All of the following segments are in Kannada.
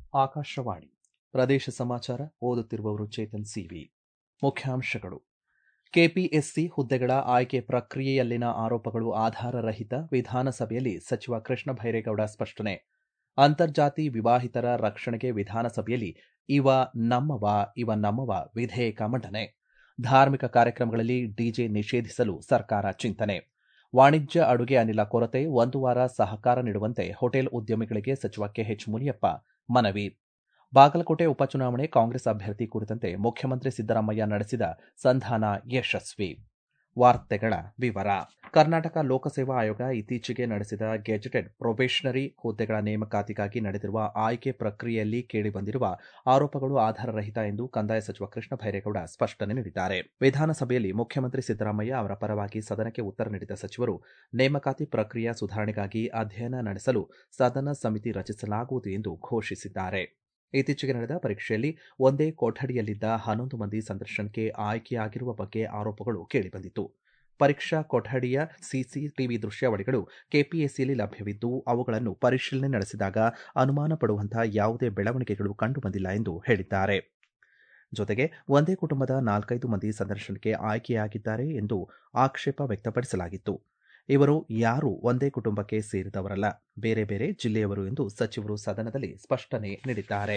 ಆಕಾಶವಾಣಿ ಪ್ರದೇಶ ಸಮಾಚಾರ ಓದುತ್ತಿರುವವರು ಚೇತನ್ ಸಿವಿ ಮುಖ್ಯಾಂಶಗಳು ಕೆಪಿಎಸ್ಸಿ ಹುದ್ದೆಗಳ ಆಯ್ಕೆ ಪ್ರಕ್ರಿಯೆಯಲ್ಲಿನ ಆರೋಪಗಳು ಆಧಾರರಹಿತ ವಿಧಾನಸಭೆಯಲ್ಲಿ ಸಚಿವ ಕೃಷ್ಣ ಭೈರೇಗೌಡ ಸ್ಪಷ್ಟನೆ ಅಂತರ್ಜಾತಿ ವಿವಾಹಿತರ ರಕ್ಷಣೆಗೆ ವಿಧಾನಸಭೆಯಲ್ಲಿ ಇವ ನಮ್ಮವ ಇವ ನಮ್ಮವ ವಿಧೇಯಕ ಮಂಡನೆ ಧಾರ್ಮಿಕ ಕಾರ್ಯಕ್ರಮಗಳಲ್ಲಿ ಡಿಜೆ ನಿಷೇಧಿಸಲು ಸರ್ಕಾರ ಚಿಂತನೆ ವಾಣಿಜ್ಯ ಅಡುಗೆ ಅನಿಲ ಕೊರತೆ ಒಂದು ವಾರ ಸಹಕಾರ ನೀಡುವಂತೆ ಹೋಟೆಲ್ ಉದ್ಯಮಿಗಳಿಗೆ ಸಚಿವ ಕೆಎಚ್ ಮುನಿಯಪ್ಪ ಮನವಿ ಬಾಗಲಕೋಟೆ ಉಪಚುನಾವಣೆ ಕಾಂಗ್ರೆಸ್ ಅಭ್ಯರ್ಥಿ ಕುರಿತಂತೆ ಮುಖ್ಯಮಂತ್ರಿ ಸಿದ್ದರಾಮಯ್ಯ ನಡೆಸಿದ ಸಂಧಾನ ಯಶಸ್ವಿ ವಾರ್ತೆಗಳ ವಿವರ ಕರ್ನಾಟಕ ಲೋಕಸೇವಾ ಆಯೋಗ ಇತ್ತೀಚೆಗೆ ನಡೆಸಿದ ಗೆಜೆಟೆಡ್ ಪ್ರೊಬೇಷನರಿ ಹುದ್ದೆಗಳ ನೇಮಕಾತಿಗಾಗಿ ನಡೆದಿರುವ ಆಯ್ಕೆ ಪ್ರಕ್ರಿಯೆಯಲ್ಲಿ ಕೇಳಿಬಂದಿರುವ ಆರೋಪಗಳು ಆಧಾರರಹಿತ ಎಂದು ಕಂದಾಯ ಸಚಿವ ಕೃಷ್ಣ ಭೈರೇಗೌಡ ಸ್ಪಷ್ಟನೆ ನೀಡಿದ್ದಾರೆ ವಿಧಾನಸಭೆಯಲ್ಲಿ ಮುಖ್ಯಮಂತ್ರಿ ಸಿದ್ದರಾಮಯ್ಯ ಅವರ ಪರವಾಗಿ ಸದನಕ್ಕೆ ಉತ್ತರ ನೀಡಿದ ಸಚಿವರು ನೇಮಕಾತಿ ಪ್ರಕ್ರಿಯೆ ಸುಧಾರಣೆಗಾಗಿ ಅಧ್ಯಯನ ನಡೆಸಲು ಸದನ ಸಮಿತಿ ರಚಿಸಲಾಗುವುದು ಎಂದು ಘೋಷಿಸಿದ್ದಾರೆ ಇತ್ತೀಚೆಗೆ ನಡೆದ ಪರೀಕ್ಷೆಯಲ್ಲಿ ಒಂದೇ ಕೊಠಡಿಯಲ್ಲಿದ್ದ ಹನ್ನೊಂದು ಮಂದಿ ಸಂದರ್ಶನಕ್ಕೆ ಆಯ್ಕೆಯಾಗಿರುವ ಬಗ್ಗೆ ಆರೋಪಗಳು ಕೇಳಿಬಂದಿತ್ತು ಪರೀಕ್ಷಾ ಕೊಠಡಿಯ ಸಿಸಿಟಿವಿ ದೃಶ್ಯಾವಳಿಗಳು ಕೆಪಿಎಸ್ಸಿಯಲ್ಲಿ ಲಭ್ಯವಿದ್ದು ಅವುಗಳನ್ನು ಪರಿಶೀಲನೆ ನಡೆಸಿದಾಗ ಅನುಮಾನ ಪಡುವಂತಹ ಯಾವುದೇ ಬೆಳವಣಿಗೆಗಳು ಕಂಡುಬಂದಿಲ್ಲ ಎಂದು ಹೇಳಿದ್ದಾರೆ ಜೊತೆಗೆ ಒಂದೇ ಕುಟುಂಬದ ನಾಲ್ಕೈದು ಮಂದಿ ಸಂದರ್ಶನಕ್ಕೆ ಆಯ್ಕೆಯಾಗಿದ್ದಾರೆ ಎಂದು ಆಕ್ಷೇಪ ವ್ಯಕ್ತಪಡಿಸಲಾಗಿತ್ತು ಇವರು ಯಾರೂ ಒಂದೇ ಕುಟುಂಬಕ್ಕೆ ಸೇರಿದವರಲ್ಲ ಬೇರೆ ಬೇರೆ ಜಿಲ್ಲೆಯವರು ಎಂದು ಸಚಿವರು ಸದನದಲ್ಲಿ ಸ್ಪಷ್ಟನೆ ನೀಡಿದ್ದಾರೆ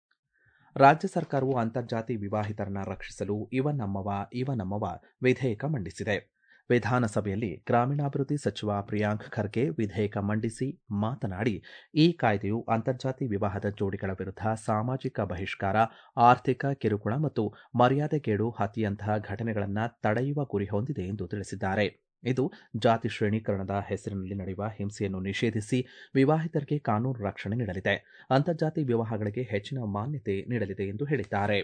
ರಾಜ್ಯ ಸರ್ಕಾರವು ಅಂತರ್ಜಾತಿ ವಿವಾಹಿತರನ್ನ ರಕ್ಷಿಸಲು ಇವ ನಮ್ಮವ ಇವ ನಮ್ಮವ ವಿಧೇಯಕ ಮಂಡಿಸಿದೆ ವಿಧಾನಸಭೆಯಲ್ಲಿ ಗ್ರಾಮೀಣಾಭಿವೃದ್ಧಿ ಸಚಿವ ಪ್ರಿಯಾಂಕ್ ಖರ್ಗೆ ವಿಧೇಯಕ ಮಂಡಿಸಿ ಮಾತನಾಡಿ ಈ ಕಾಯ್ದೆಯು ಅಂತರ್ಜಾತಿ ವಿವಾಹದ ಜೋಡಿಗಳ ವಿರುದ್ಧ ಸಾಮಾಜಿಕ ಬಹಿಷ್ಕಾರ ಆರ್ಥಿಕ ಕಿರುಕುಳ ಮತ್ತು ಮರ್ಯಾದೆಗೇಡು ಹತ್ಯೆಯಂತಹ ಘಟನೆಗಳನ್ನು ತಡೆಯುವ ಗುರಿ ಹೊಂದಿದೆ ಎಂದು ತಿಳಿಸಿದ್ದಾರೆ ಇದು ಜಾತಿ ಶ್ರೇಣೀಕರಣದ ಹೆಸರಿನಲ್ಲಿ ನಡೆಯುವ ಹಿಂಸೆಯನ್ನು ನಿಷೇಧಿಸಿ ವಿವಾಹಿತರಿಗೆ ಕಾನೂನು ರಕ್ಷಣೆ ನೀಡಲಿದೆ ಅಂತರ್ಜಾತಿ ವಿವಾಹಗಳಿಗೆ ಹೆಚ್ಚಿನ ಮಾನ್ಯತೆ ನೀಡಲಿದೆ ಎಂದು ಹೇಳಿದ್ದಾರೆ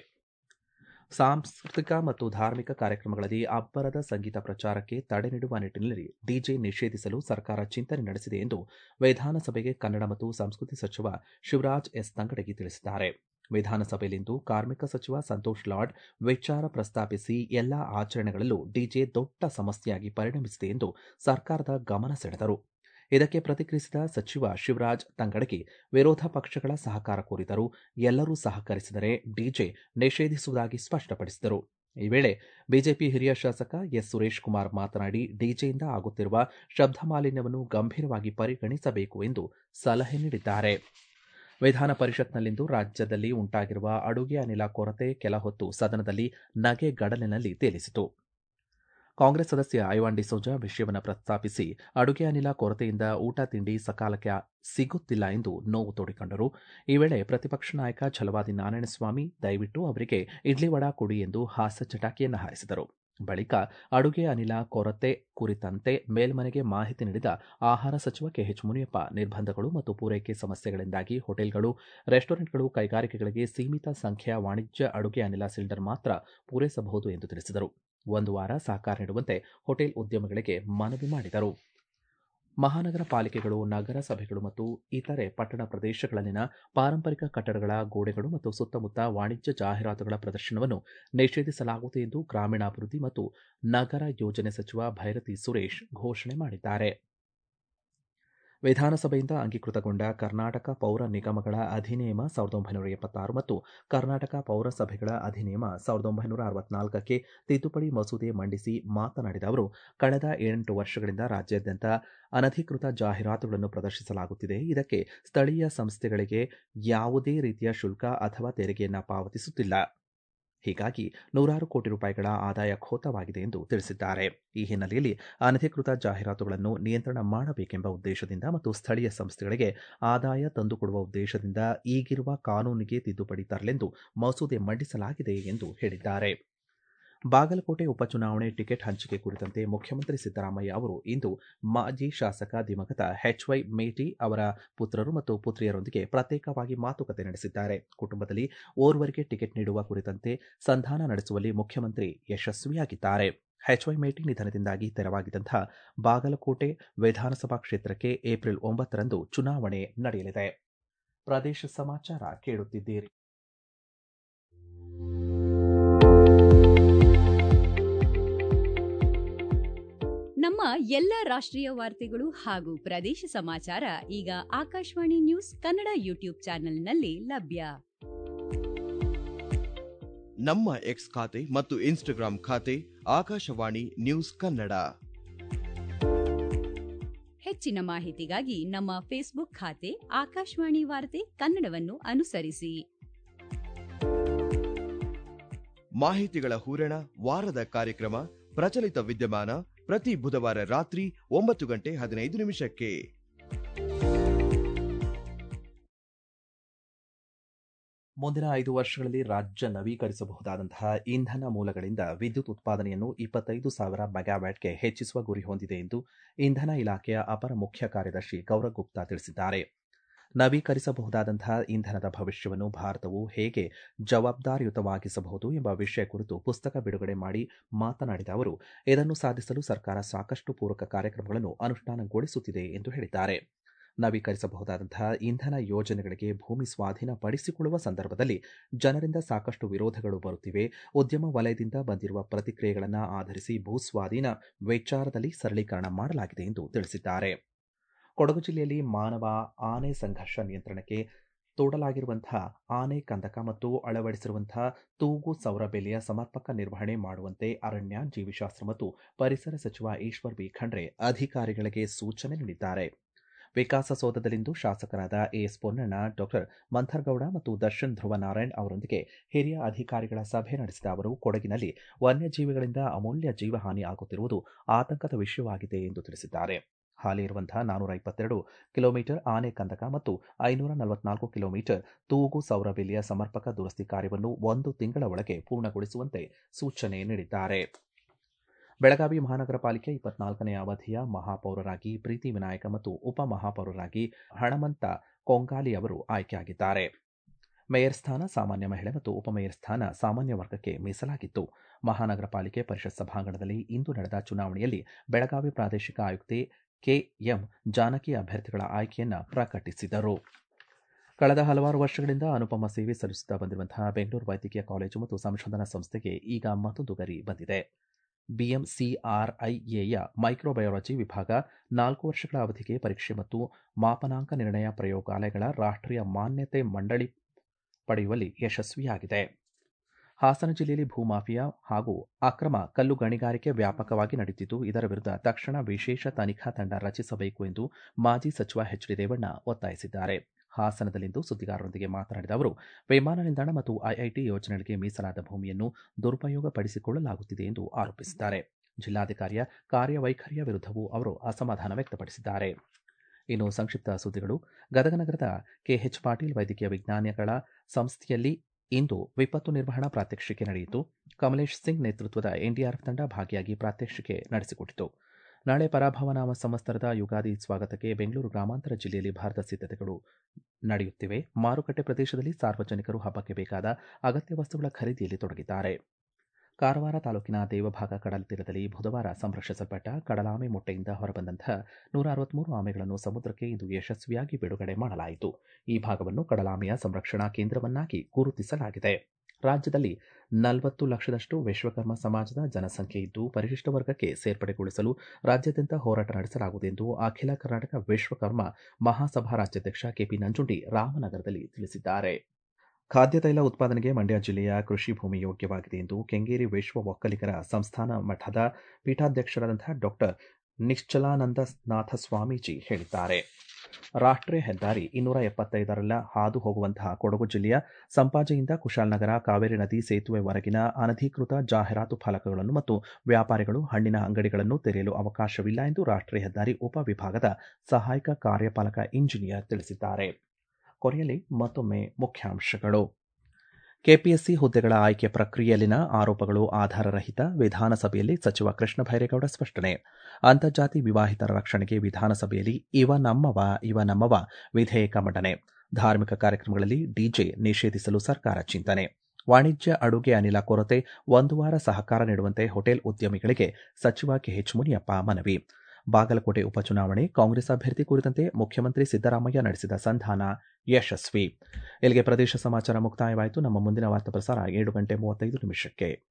ಸಾಂಸ್ಕೃತಿಕ ಮತ್ತು ಧಾರ್ಮಿಕ ಕಾರ್ಯಕ್ರಮಗಳಲ್ಲಿ ಅಬ್ಬರದ ಸಂಗೀತ ಪ್ರಚಾರಕ್ಕೆ ತಡೆ ನೀಡುವ ನಿಟ್ಟಿನಲ್ಲಿ ಡಿಜೆ ನಿಷೇಧಿಸಲು ಸರ್ಕಾರ ಚಿಂತನೆ ನಡೆಸಿದೆ ಎಂದು ವಿಧಾನಸಭೆಗೆ ಕನ್ನಡ ಮತ್ತು ಸಂಸ್ಕೃತಿ ಸಚಿವ ಶಿವರಾಜ್ ಎಸ್ ತಂಗಡಗಿ ತಿಳಿಸಿದ್ದಾರೆ ವಿಧಾನಸಭೆಯಲ್ಲಿಂದು ಕಾರ್ಮಿಕ ಸಚಿವ ಸಂತೋಷ್ ಲಾಡ್ ವಿಚಾರ ಪ್ರಸ್ತಾಪಿಸಿ ಎಲ್ಲಾ ಆಚರಣೆಗಳಲ್ಲೂ ಡಿಜೆ ದೊಡ್ಡ ಸಮಸ್ಯೆಯಾಗಿ ಪರಿಣಮಿಸಿದೆ ಎಂದು ಸರ್ಕಾರದ ಗಮನ ಸೆಳೆದರು ಇದಕ್ಕೆ ಪ್ರತಿಕ್ರಿಯಿಸಿದ ಸಚಿವ ಶಿವರಾಜ್ ತಂಗಡಗಿ ವಿರೋಧ ಪಕ್ಷಗಳ ಸಹಕಾರ ಕೋರಿದರು ಎಲ್ಲರೂ ಸಹಕರಿಸಿದರೆ ಡಿಜೆ ನಿಷೇಧಿಸುವುದಾಗಿ ಸ್ಪಷ್ಟಪಡಿಸಿದರು ಈ ವೇಳೆ ಬಿಜೆಪಿ ಹಿರಿಯ ಶಾಸಕ ಎಸ್ ಸುರೇಶ್ ಕುಮಾರ್ ಮಾತನಾಡಿ ಡಿಜೆಯಿಂದ ಆಗುತ್ತಿರುವ ಶಬ್ದ ಮಾಲಿನ್ಯವನ್ನು ಗಂಭೀರವಾಗಿ ಪರಿಗಣಿಸಬೇಕು ಎಂದು ಸಲಹೆ ನೀಡಿದ್ದಾರೆ ವಿಧಾನ ಪರಿಷತ್ನಲ್ಲಿಂದು ರಾಜ್ಯದಲ್ಲಿ ಉಂಟಾಗಿರುವ ಅಡುಗೆ ಅನಿಲ ಕೊರತೆ ಕೆಲ ಹೊತ್ತು ಸದನದಲ್ಲಿ ನಗೆ ಗಡಲಿನಲ್ಲಿ ತೇಲಿಸಿತು ಕಾಂಗ್ರೆಸ್ ಸದಸ್ಯ ಐವಾನ್ ಡಿಸೋಜಾ ವಿಷಯವನ್ನು ಪ್ರಸ್ತಾಪಿಸಿ ಅಡುಗೆ ಅನಿಲ ಕೊರತೆಯಿಂದ ಊಟ ತಿಂಡಿ ಸಕಾಲಕ್ಕೆ ಸಿಗುತ್ತಿಲ್ಲ ಎಂದು ನೋವು ತೋಡಿಕೊಂಡರು ಈ ವೇಳೆ ಪ್ರತಿಪಕ್ಷ ನಾಯಕ ಛಲವಾದಿ ನಾರಾಯಣಸ್ವಾಮಿ ದಯವಿಟ್ಟು ಅವರಿಗೆ ಇಡ್ಲಿ ವಡ ಕೊಡಿ ಎಂದು ಹಾಸ್ಯ ಚಟಾಕಿಯನ್ನು ಹಾರಿಸಿದರು ಬಳಿಕ ಅಡುಗೆ ಅನಿಲ ಕೊರತೆ ಕುರಿತಂತೆ ಮೇಲ್ಮನೆಗೆ ಮಾಹಿತಿ ನೀಡಿದ ಆಹಾರ ಸಚಿವ ಕೆಎಚ್ ಮುನಿಯಪ್ಪ ನಿರ್ಬಂಧಗಳು ಮತ್ತು ಪೂರೈಕೆ ಸಮಸ್ಯೆಗಳಿಂದಾಗಿ ಹೋಟೆಲ್ಗಳು ರೆಸ್ಟೋರೆಂಟ್ಗಳು ಕೈಗಾರಿಕೆಗಳಿಗೆ ಸೀಮಿತ ಸಂಖ್ಯೆಯ ವಾಣಿಜ್ಯ ಅಡುಗೆ ಅನಿಲ ಸಿಲಿಂಡರ್ ಮಾತ್ರ ಪೂರೈಸಬಹುದು ಎಂದು ತಿಳಿಸಿದರು ಒಂದು ವಾರ ಸಹಕಾರ ನೀಡುವಂತೆ ಹೋಟೆಲ್ ಉದ್ಯಮಿಗಳಿಗೆ ಮನವಿ ಮಾಡಿದರು ಮಹಾನಗರ ಪಾಲಿಕೆಗಳು ನಗರ ಸಭೆಗಳು ಮತ್ತು ಇತರೆ ಪಟ್ಟಣ ಪ್ರದೇಶಗಳಲ್ಲಿನ ಪಾರಂಪರಿಕ ಕಟ್ಟಡಗಳ ಗೋಡೆಗಳು ಮತ್ತು ಸುತ್ತಮುತ್ತ ವಾಣಿಜ್ಯ ಜಾಹೀರಾತುಗಳ ಪ್ರದರ್ಶನವನ್ನು ನಿಷೇಧಿಸಲಾಗುವುದು ಎಂದು ಗ್ರಾಮೀಣಾಭಿವೃದ್ಧಿ ಮತ್ತು ನಗರ ಯೋಜನೆ ಸಚಿವ ಭೈರತಿ ಸುರೇಶ್ ಘೋಷಣೆ ಮಾಡಿದ್ದಾರೆ ವಿಧಾನಸಭೆಯಿಂದ ಅಂಗೀಕೃತಗೊಂಡ ಕರ್ನಾಟಕ ಪೌರ ನಿಗಮಗಳ ಅಧಿನಿಯಮ ಸಾವಿರದ ಒಂಬೈನೂರ ಎಪ್ಪತ್ತಾರು ಮತ್ತು ಕರ್ನಾಟಕ ಪೌರಸಭೆಗಳ ಅಧಿನಿಯಮ ಸಾವಿರದ ಒಂಬೈನೂರ ಅರವತ್ನಾಲ್ಕಕ್ಕೆ ತಿದ್ದುಪಡಿ ಮಸೂದೆ ಮಂಡಿಸಿ ಮಾತನಾಡಿದ ಅವರು ಕಳೆದ ಎಂಟು ವರ್ಷಗಳಿಂದ ರಾಜ್ಯಾದ್ಯಂತ ಅನಧಿಕೃತ ಜಾಹೀರಾತುಗಳನ್ನು ಪ್ರದರ್ಶಿಸಲಾಗುತ್ತಿದೆ ಇದಕ್ಕೆ ಸ್ಥಳೀಯ ಸಂಸ್ಥೆಗಳಿಗೆ ಯಾವುದೇ ರೀತಿಯ ಶುಲ್ಕ ಅಥವಾ ತೆರಿಗೆಯನ್ನು ಪಾವತಿಸುತ್ತಿಲ್ಲ ಹೀಗಾಗಿ ನೂರಾರು ಕೋಟಿ ರೂಪಾಯಿಗಳ ಆದಾಯ ಖೋತವಾಗಿದೆ ಎಂದು ತಿಳಿಸಿದ್ದಾರೆ ಈ ಹಿನ್ನೆಲೆಯಲ್ಲಿ ಅನಧಿಕೃತ ಜಾಹೀರಾತುಗಳನ್ನು ನಿಯಂತ್ರಣ ಮಾಡಬೇಕೆಂಬ ಉದ್ದೇಶದಿಂದ ಮತ್ತು ಸ್ಥಳೀಯ ಸಂಸ್ಥೆಗಳಿಗೆ ಆದಾಯ ತಂದುಕೊಡುವ ಉದ್ದೇಶದಿಂದ ಈಗಿರುವ ಕಾನೂನಿಗೆ ತಿದ್ದುಪಡಿ ತರಲೆಂದು ಮಸೂದೆ ಮಂಡಿಸಲಾಗಿದೆ ಎಂದು ಹೇಳಿದ್ದಾರೆ ಬಾಗಲಕೋಟೆ ಉಪಚುನಾವಣೆ ಟಿಕೆಟ್ ಹಂಚಿಕೆ ಕುರಿತಂತೆ ಮುಖ್ಯಮಂತ್ರಿ ಸಿದ್ದರಾಮಯ್ಯ ಅವರು ಇಂದು ಮಾಜಿ ಶಾಸಕ ದಿವಂಗತ ಎಚ್ವೈ ಮೇಟಿ ಅವರ ಪುತ್ರರು ಮತ್ತು ಪುತ್ರಿಯರೊಂದಿಗೆ ಪ್ರತ್ಯೇಕವಾಗಿ ಮಾತುಕತೆ ನಡೆಸಿದ್ದಾರೆ ಕುಟುಂಬದಲ್ಲಿ ಓರ್ವರಿಗೆ ಟಿಕೆಟ್ ನೀಡುವ ಕುರಿತಂತೆ ಸಂಧಾನ ನಡೆಸುವಲ್ಲಿ ಮುಖ್ಯಮಂತ್ರಿ ಯಶಸ್ವಿಯಾಗಿದ್ದಾರೆ ಎಚ್ವೈ ಮೇಟಿ ನಿಧನದಿಂದಾಗಿ ತೆರವಾಗಿದ್ದಂತಹ ಬಾಗಲಕೋಟೆ ವಿಧಾನಸಭಾ ಕ್ಷೇತ್ರಕ್ಕೆ ಏಪ್ರಿಲ್ ಒಂಬತ್ತರಂದು ಚುನಾವಣೆ ನಡೆಯಲಿದೆ ಪ್ರದೇಶ ಸಮಾಚಾರ ಕೇಳುತ್ತಿದ್ದೀರಿ ನಮ್ಮ ಎಲ್ಲ ರಾಷ್ಟ್ರೀಯ ವಾರ್ತೆಗಳು ಹಾಗೂ ಪ್ರದೇಶ ಸಮಾಚಾರ ಈಗ ಆಕಾಶವಾಣಿ ನ್ಯೂಸ್ ಕನ್ನಡ ಯೂಟ್ಯೂಬ್ ಚಾನೆಲ್ನಲ್ಲಿ ಲಭ್ಯ ನಮ್ಮ ಎಕ್ಸ್ ಖಾತೆ ಮತ್ತು ಇನ್ಸ್ಟಾಗ್ರಾಂ ಖಾತೆ ಆಕಾಶವಾಣಿ ನ್ಯೂಸ್ ಕನ್ನಡ ಹೆಚ್ಚಿನ ಮಾಹಿತಿಗಾಗಿ ನಮ್ಮ ಫೇಸ್ಬುಕ್ ಖಾತೆ ಆಕಾಶವಾಣಿ ವಾರ್ತೆ ಕನ್ನಡವನ್ನು ಅನುಸರಿಸಿ ಮಾಹಿತಿಗಳ ಹೂರಣ ವಾರದ ಕಾರ್ಯಕ್ರಮ ಪ್ರಚಲಿತ ವಿದ್ಯಮಾನ ಪ್ರತಿ ಬುಧವಾರ ರಾತ್ರಿ ಒಂಬತ್ತು ಗಂಟೆ ಹದಿನೈದು ನಿಮಿಷಕ್ಕೆ ಮುಂದಿನ ಐದು ವರ್ಷಗಳಲ್ಲಿ ರಾಜ್ಯ ನವೀಕರಿಸಬಹುದಾದಂತಹ ಇಂಧನ ಮೂಲಗಳಿಂದ ವಿದ್ಯುತ್ ಉತ್ಪಾದನೆಯನ್ನು ಇಪ್ಪತ್ತೈದು ಸಾವಿರ ಮೆಗಾವ್ಯಾಟ್ಗೆ ಹೆಚ್ಚಿಸುವ ಗುರಿ ಹೊಂದಿದೆ ಎಂದು ಇಂಧನ ಇಲಾಖೆಯ ಅಪರ ಮುಖ್ಯ ಕಾರ್ಯದರ್ಶಿ ಗೌರವ್ ಗುಪ್ತಾ ತಿಳಿಸಿದ್ದಾರೆ ನವೀಕರಿಸಬಹುದಾದಂತಹ ಇಂಧನದ ಭವಿಷ್ಯವನ್ನು ಭಾರತವು ಹೇಗೆ ಜವಾಬ್ದಾರಿಯುತವಾಗಿಸಬಹುದು ಎಂಬ ವಿಷಯ ಕುರಿತು ಪುಸ್ತಕ ಬಿಡುಗಡೆ ಮಾಡಿ ಮಾತನಾಡಿದ ಅವರು ಇದನ್ನು ಸಾಧಿಸಲು ಸರ್ಕಾರ ಸಾಕಷ್ಟು ಪೂರಕ ಕಾರ್ಯಕ್ರಮಗಳನ್ನು ಅನುಷ್ಠಾನಗೊಳಿಸುತ್ತಿದೆ ಎಂದು ಹೇಳಿದ್ದಾರೆ ನವೀಕರಿಸಬಹುದಾದಂತಹ ಇಂಧನ ಯೋಜನೆಗಳಿಗೆ ಭೂಮಿ ಸ್ವಾಧೀನ ಪಡಿಸಿಕೊಳ್ಳುವ ಸಂದರ್ಭದಲ್ಲಿ ಜನರಿಂದ ಸಾಕಷ್ಟು ವಿರೋಧಗಳು ಬರುತ್ತಿವೆ ಉದ್ಯಮ ವಲಯದಿಂದ ಬಂದಿರುವ ಪ್ರತಿಕ್ರಿಯೆಗಳನ್ನು ಆಧರಿಸಿ ಭೂ ಸ್ವಾಧೀನ ವಿಚಾರದಲ್ಲಿ ಸರಳೀಕರಣ ಮಾಡಲಾಗಿದೆ ಎಂದು ತಿಳಿಸಿದ್ದಾರೆ ಕೊಡಗು ಜಿಲ್ಲೆಯಲ್ಲಿ ಮಾನವ ಆನೆ ಸಂಘರ್ಷ ನಿಯಂತ್ರಣಕ್ಕೆ ತೋಡಲಾಗಿರುವಂತಹ ಆನೆ ಕಂದಕ ಮತ್ತು ಅಳವಡಿಸಿರುವಂತಹ ತೂಗು ಸೌರಬೆಲೆಯ ಸಮರ್ಪಕ ನಿರ್ವಹಣೆ ಮಾಡುವಂತೆ ಅರಣ್ಯ ಜೀವಿಶಾಸ್ತ್ರ ಮತ್ತು ಪರಿಸರ ಸಚಿವ ಈಶ್ವರ್ ಬಿ ಖಂಡ್ರೆ ಅಧಿಕಾರಿಗಳಿಗೆ ಸೂಚನೆ ನೀಡಿದ್ದಾರೆ ವಿಕಾಸಸೌಧದಲ್ಲಿಂದು ಶಾಸಕರಾದ ಎಎಸ್ ಪೊನ್ನಣ್ಣ ಡಾಕ್ಟರ್ ಮಂಥರ್ಗೌಡ ಮತ್ತು ದರ್ಶನ್ ಧ್ರುವ ನಾರಾಯಣ್ ಅವರೊಂದಿಗೆ ಹಿರಿಯ ಅಧಿಕಾರಿಗಳ ಸಭೆ ನಡೆಸಿದ ಅವರು ಕೊಡಗಿನಲ್ಲಿ ವನ್ಯಜೀವಿಗಳಿಂದ ಅಮೂಲ್ಯ ಜೀವಹಾನಿ ಆಗುತ್ತಿರುವುದು ಆತಂಕದ ವಿಷಯವಾಗಿದೆ ಎಂದು ತಿಳಿಸಿದ್ದಾರೆ ಹಾಲಿ ಇರುವಂತಹ ನಾನೂರ ಇಪ್ಪತ್ತೆರಡು ಕಿಲೋಮೀಟರ್ ಆನೆ ಕಂದಕ ಮತ್ತು ಐನೂರ ನಲವತ್ನಾಲ್ಕು ಕಿಲೋಮೀಟರ್ ತೂಗು ಸೌರಬೆಲೆಯ ಸಮರ್ಪಕ ದುರಸ್ತಿ ಕಾರ್ಯವನ್ನು ಒಂದು ತಿಂಗಳ ಒಳಗೆ ಪೂರ್ಣಗೊಳಿಸುವಂತೆ ಸೂಚನೆ ನೀಡಿದ್ದಾರೆ ಬೆಳಗಾವಿ ಮಹಾನಗರ ಪಾಲಿಕೆ ಇಪ್ಪತ್ನಾಲ್ಕನೇ ಅವಧಿಯ ಮಹಾಪೌರರಾಗಿ ಪ್ರೀತಿ ವಿನಾಯಕ ಮತ್ತು ಉಪ ಮಹಾಪೌರರಾಗಿ ಹಣಮಂತ ಕೊಂಗಾಲಿ ಅವರು ಆಯ್ಕೆಯಾಗಿದ್ದಾರೆ ಮೇಯರ್ ಸ್ಥಾನ ಸಾಮಾನ್ಯ ಮಹಿಳೆ ಮತ್ತು ಉಪಮೇಯರ್ ಸ್ಥಾನ ಸಾಮಾನ್ಯ ವರ್ಗಕ್ಕೆ ಮೀಸಲಾಗಿತ್ತು ಮಹಾನಗರ ಪಾಲಿಕೆ ಪರಿಷತ್ ಸಭಾಂಗಣದಲ್ಲಿ ಇಂದು ನಡೆದ ಚುನಾವಣೆಯಲ್ಲಿ ಬೆಳಗಾವಿ ಪ್ರಾದೇಶಿಕ ಆಯುಕ್ತೆ ಕೆಎಂ ಜಾನಕಿ ಅಭ್ಯರ್ಥಿಗಳ ಆಯ್ಕೆಯನ್ನು ಪ್ರಕಟಿಸಿದರು ಕಳೆದ ಹಲವಾರು ವರ್ಷಗಳಿಂದ ಅನುಪಮ ಸೇವೆ ಸಲ್ಲಿಸುತ್ತಾ ಬಂದಿರುವಂತಹ ಬೆಂಗಳೂರು ವೈದ್ಯಕೀಯ ಕಾಲೇಜು ಮತ್ತು ಸಂಶೋಧನಾ ಸಂಸ್ಥೆಗೆ ಈಗ ಮತ್ತೊಂದು ಗರಿ ಬಂದಿದೆ ಬಿಎಂಸಿಆರ್ಐಎಯ ಮೈಕ್ರೋಬಯಾಲಜಿ ವಿಭಾಗ ನಾಲ್ಕು ವರ್ಷಗಳ ಅವಧಿಗೆ ಪರೀಕ್ಷೆ ಮತ್ತು ಮಾಪನಾಂಕ ನಿರ್ಣಯ ಪ್ರಯೋಗಾಲಯಗಳ ರಾಷ್ಟ್ರೀಯ ಮಾನ್ಯತೆ ಮಂಡಳಿ ಪಡೆಯುವಲ್ಲಿ ಯಶಸ್ವಿಯಾಗಿದೆ ಹಾಸನ ಜಿಲ್ಲೆಯಲ್ಲಿ ಭೂಮಾಫಿಯಾ ಹಾಗೂ ಅಕ್ರಮ ಕಲ್ಲು ಗಣಿಗಾರಿಕೆ ವ್ಯಾಪಕವಾಗಿ ನಡೆಯುತ್ತಿದ್ದು ಇದರ ವಿರುದ್ಧ ತಕ್ಷಣ ವಿಶೇಷ ತನಿಖಾ ತಂಡ ರಚಿಸಬೇಕು ಎಂದು ಮಾಜಿ ಸಚಿವ ಎಚ್ ಡಿ ರೇವಣ್ಣ ಒತ್ತಾಯಿಸಿದ್ದಾರೆ ಹಾಸನದಲ್ಲಿಂದು ಸುದ್ದಿಗಾರರೊಂದಿಗೆ ಮಾತನಾಡಿದ ಅವರು ವಿಮಾನ ನಿಲ್ದಾಣ ಮತ್ತು ಐಐಟಿ ಯೋಜನೆಗಳಿಗೆ ಮೀಸಲಾದ ಭೂಮಿಯನ್ನು ದುರುಪಯೋಗಪಡಿಸಿಕೊಳ್ಳಲಾಗುತ್ತಿದೆ ಎಂದು ಆರೋಪಿಸಿದ್ದಾರೆ ಜಿಲ್ಲಾಧಿಕಾರಿಯ ಕಾರ್ಯವೈಖರಿಯ ವಿರುದ್ಧವೂ ಅವರು ಅಸಮಾಧಾನ ವ್ಯಕ್ತಪಡಿಸಿದ್ದಾರೆ ಇನ್ನು ಸಂಕ್ಷಿಪ್ತ ಸುದ್ದಿಗಳು ಗದಗ ನಗರದ ಕೆಎಚ್ ಪಾಟೀಲ್ ವೈದ್ಯಕೀಯ ವಿಜ್ಞಾನಗಳ ಸಂಸ್ಥೆಯಲ್ಲಿ ಇಂದು ವಿಪತ್ತು ನಿರ್ವಹಣಾ ಪ್ರಾತ್ಯಕ್ಷಿಕೆ ನಡೆಯಿತು ಕಮಲೇಶ್ ಸಿಂಗ್ ನೇತೃತ್ವದ ಎನ್ಡಿಆರ್ಎಫ್ ತಂಡ ಭಾಗಿಯಾಗಿ ಪ್ರಾತ್ಯಕ್ಷಿಕೆ ನಡೆಸಿಕೊಟ್ಟಿತು ನಾಳೆ ಪರಾಭವ ನಾಮ ಸಂವತ್ಸರದ ಯುಗಾದಿ ಸ್ವಾಗತಕ್ಕೆ ಬೆಂಗಳೂರು ಗ್ರಾಮಾಂತರ ಜಿಲ್ಲೆಯಲ್ಲಿ ಭಾರತ ಸಿದ್ಧತೆಗಳು ನಡೆಯುತ್ತಿವೆ ಮಾರುಕಟ್ಟೆ ಪ್ರದೇಶದಲ್ಲಿ ಸಾರ್ವಜನಿಕರು ಹಬ್ಬಕ್ಕೆ ಬೇಕಾದ ಅಗತ್ಯ ವಸ್ತುಗಳ ಖರೀದಿಯಲ್ಲಿ ತೊಡಗಿದ್ದಾರೆ ಕಾರವಾರ ತಾಲೂಕಿನ ದೇವಭಾಗ ಕಡಲ ತೀರದಲ್ಲಿ ಬುಧವಾರ ಸಂರಕ್ಷಿಸಲ್ಪಟ್ಟ ಕಡಲಾಮೆ ಮೊಟ್ಟೆಯಿಂದ ಹೊರಬಂದಂತಹ ನೂರ ಅರವತ್ಮೂರು ಆಮೆಗಳನ್ನು ಸಮುದ್ರಕ್ಕೆ ಇಂದು ಯಶಸ್ವಿಯಾಗಿ ಬಿಡುಗಡೆ ಮಾಡಲಾಯಿತು ಈ ಭಾಗವನ್ನು ಕಡಲಾಮೆಯ ಸಂರಕ್ಷಣಾ ಕೇಂದ್ರವನ್ನಾಗಿ ಗುರುತಿಸಲಾಗಿದೆ ರಾಜ್ಯದಲ್ಲಿ ನಲವತ್ತು ಲಕ್ಷದಷ್ಟು ವಿಶ್ವಕರ್ಮ ಸಮಾಜದ ಜನಸಂಖ್ಯೆ ಇದ್ದು ಪರಿಶಿಷ್ಟ ವರ್ಗಕ್ಕೆ ಸೇರ್ಪಡೆಗೊಳಿಸಲು ರಾಜ್ಯಾದ್ಯಂತ ಹೋರಾಟ ನಡೆಸಲಾಗುವುದು ಎಂದು ಅಖಿಲ ಕರ್ನಾಟಕ ವಿಶ್ವಕರ್ಮ ಮಹಾಸಭಾ ರಾಜ್ಯಾಧ್ಯಕ್ಷ ಕೆಪಿ ನಂಜುಂಡಿ ರಾಮನಗರದಲ್ಲಿ ತಿಳಿಸಿದ್ದಾರೆ ಖಾದ್ಯ ತೈಲ ಉತ್ಪಾದನೆಗೆ ಮಂಡ್ಯ ಜಿಲ್ಲೆಯ ಕೃಷಿ ಭೂಮಿ ಯೋಗ್ಯವಾಗಿದೆ ಎಂದು ಕೆಂಗೇರಿ ವಿಶ್ವ ಒಕ್ಕಲಿಗರ ಸಂಸ್ಥಾನ ಮಠದ ಪೀಠಾಧ್ಯಕ್ಷರಾದಂತಹ ಡಾಕ್ಟರ್ ನಿಶ್ಚಲಾನಂದನಾಥ ಸ್ವಾಮೀಜಿ ಹೇಳಿದ್ದಾರೆ ರಾಷ್ಟ್ರೀಯ ಹೆದ್ದಾರಿ ಇನ್ನೂರ ಎಪ್ಪತ್ತೈದರಲ್ಲ ಹಾದು ಹೋಗುವಂತಹ ಕೊಡಗು ಜಿಲ್ಲೆಯ ಸಂಪಾಜೆಯಿಂದ ಕುಶಾಲನಗರ ಕಾವೇರಿ ನದಿ ಸೇತುವೆವರೆಗಿನ ಅನಧಿಕೃತ ಜಾಹೀರಾತು ಫಲಕಗಳನ್ನು ಮತ್ತು ವ್ಯಾಪಾರಿಗಳು ಹಣ್ಣಿನ ಅಂಗಡಿಗಳನ್ನು ತೆರೆಯಲು ಅವಕಾಶವಿಲ್ಲ ಎಂದು ರಾಷ್ಟ್ರೀಯ ಹೆದ್ದಾರಿ ಉಪವಿಭಾಗದ ಸಹಾಯಕ ಕಾರ್ಯಪಾಲಕ ಇಂಜಿನಿಯರ್ ತಿಳಿಸಿದ್ದಾರೆ ಕೊನೆಯಲ್ಲಿ ಮತ್ತೊಮ್ಮೆ ಮುಖ್ಯಾಂಶಗಳು ಕೆಪಿಎಸ್ಸಿ ಹುದ್ದೆಗಳ ಆಯ್ಕೆ ಪ್ರಕ್ರಿಯೆಯಲ್ಲಿನ ಆರೋಪಗಳು ಆಧಾರರಹಿತ ವಿಧಾನಸಭೆಯಲ್ಲಿ ಸಚಿವ ಕೃಷ್ಣ ಭೈರೇಗೌಡ ಸ್ಪಷ್ಟನೆ ಅಂತರ್ಜಾತಿ ವಿವಾಹಿತರ ರಕ್ಷಣೆಗೆ ವಿಧಾನಸಭೆಯಲ್ಲಿ ಇವ ನಮ್ಮವ ಇವ ನಮ್ಮವ ವಿಧೇಯಕ ಮಂಡನೆ ಧಾರ್ಮಿಕ ಕಾರ್ಯಕ್ರಮಗಳಲ್ಲಿ ಡಿಜೆ ನಿಷೇಧಿಸಲು ಸರ್ಕಾರ ಚಿಂತನೆ ವಾಣಿಜ್ಯ ಅಡುಗೆ ಅನಿಲ ಕೊರತೆ ಒಂದು ವಾರ ಸಹಕಾರ ನೀಡುವಂತೆ ಹೋಟೆಲ್ ಉದ್ಯಮಿಗಳಿಗೆ ಸಚಿವ ಕೆಎಚ್ ಮುನಿಯಪ್ಪ ಮನವಿ ಬಾಗಲಕೋಟೆ ಉಪಚುನಾವಣೆ ಕಾಂಗ್ರೆಸ್ ಅಭ್ಯರ್ಥಿ ಕುರಿತಂತೆ ಮುಖ್ಯಮಂತ್ರಿ ಸಿದ್ದರಾಮಯ್ಯ ನಡೆಸಿದ ಸಂಧಾನ ಯಶಸ್ವಿ ಇಲ್ಲಿಗೆ ಪ್ರದೇಶ ಸಮಾಚಾರ ಮುಕ್ತಾಯವಾಯಿತು ನಮ್ಮ ಮುಂದಿನ ವಾರ್ತಾ ಪ್ರಸಾರ ಏಳು ಗಂಟೆ ಮೂವತ್ತೈದು ನಿಮಿಷಕ್ಕೆ